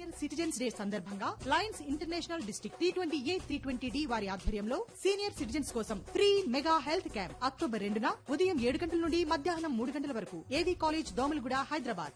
citizens day సందర్భంగా lions international district three twenty A three twenty D వారి ఆధ్వర్యంలో senior citizens కోసం free mega health camp October రెండున ఉదయం ఏడు గంటల నుండి మధ్యాహ్నం మూడు గంటల వరకు ఏవీ కాలేజ్ దోమలగూడ హైదరాబాద్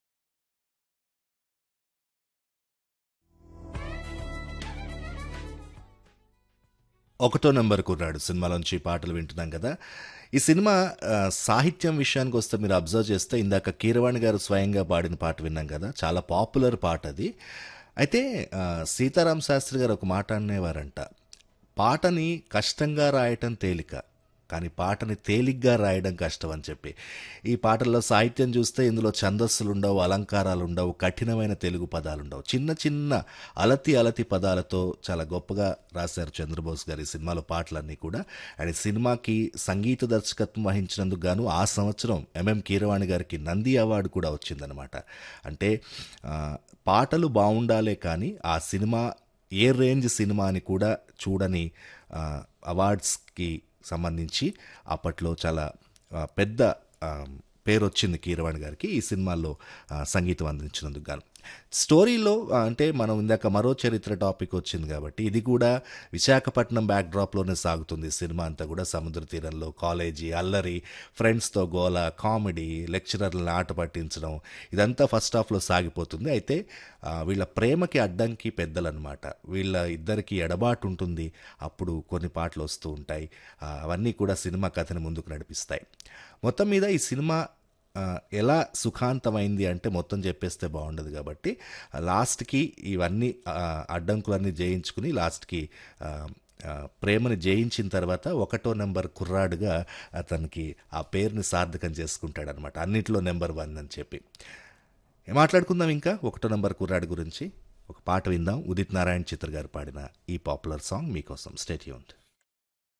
ఒకటో నెంబర్ కుర్రాడు సినిమాలోంచి పాటలు వింటున్నాం కదా ఈ సినిమా ఆ, సాహిత్యం విషయానికి వస్తే మీరు అబ్జర్వ్ చేస్తే ఇందాక కీరవాణి గారు స్వయంగా పాడిన పాట విన్నాం కదా చాలా పాపులర్ పాట అది అయితే ఆ, సీతారాం శాస్త్రి గారు ఒక మాట అనేవారంట పాటని కష్టంగా రాయటం తేలిక కానీ పాటని తేలిగ్గా రాయడం కష్టం అని చెప్పి ఈ పాటల్లో సాహిత్యం చూస్తే ఇందులో ఛందస్సులు ఉండవు అలంకారాలు ఉండవు కఠినమైన తెలుగు పదాలు ఉండవు చిన్న చిన్న అలతి అలతి పదాలతో చాలా గొప్పగా రాశారు చంద్రబోస్ గారి ఈ సినిమాలో పాటలన్నీ కూడా అండ్ ఈ సినిమాకి సంగీత దర్శకత్వం వహించినందుకు గాను ఆ సంవత్సరం ఎంఎం కీరవాణి గారికి నంది అవార్డు కూడా వచ్చిందనమాట అంటే ఆ, పాటలు బాగుండాలే కానీ ఆ సినిమా ఏ రేంజ్ సినిమా అని కూడా చూడని ఆ, అవార్డ్స్కి సంబంధించి అప్పట్లో చాలా ఆ, పెద్ద ఆ, పేరు వచ్చింది కీరవాణి గారికి ఈ సినిమాల్లో ఆ, సంగీతం అందించినందుకు గాను స్టోరీలో ఆ, అంటే మనం ఇందాక మరో చరిత్ర టాపిక్ వచ్చింది కాబట్టి ఇది కూడా విశాఖపట్నం బ్యాక్డ్రాప్లోనే సాగుతుంది సినిమా అంతా కూడా సముద్ర తీరంలో కాలేజీ అల్లరి ఫ్రెండ్స్తో గోల కామెడీ లెక్చరర్లను ఆట పట్టించడం ఇదంతా ఫస్ట్ హాఫ్లో సాగిపోతుంది అయితే ఆ, వీళ్ళ ప్రేమకి అడ్డంకి పెద్దలన్నమాట వీళ్ళ ఇద్దరికి ఎడబాటు ఉంటుంది అప్పుడు కొన్ని పాటలు వస్తూ ఉంటాయి ఆ, అవన్నీ కూడా సినిమా కథని ముందుకు నడిపిస్తాయి మొత్తం మీద ఈ సినిమా ఆ, ఎలా సుఖాంతమైంది అంటే మొత్తం చెప్పేస్తే బాగుండదు కాబట్టి ఆ, లాస్ట్కి ఇవన్నీ ఆ, అడ్డంకులన్నీ జయించుకుని లాస్ట్కి ఆ, ఆ, ప్రేమని జయించిన తర్వాత ఒకటో నెంబర్ కుర్రాడుగా అతనికి ఆ పేరుని సార్థకం చేసుకుంటాడనమాట అన్నిట్లో నెంబర్ వన్ అని చెప్పి మాట్లాడుకుందాం ఇంకా ఒకటో నెంబర్ కుర్రాడు గురించి ఒక పాట విందాం ఉదిత్ నారాయణ్ చిత్ర గారు పాడిన ఈ పాపులర్ సాంగ్ మీకోసం స్టేట్ యూన్డ్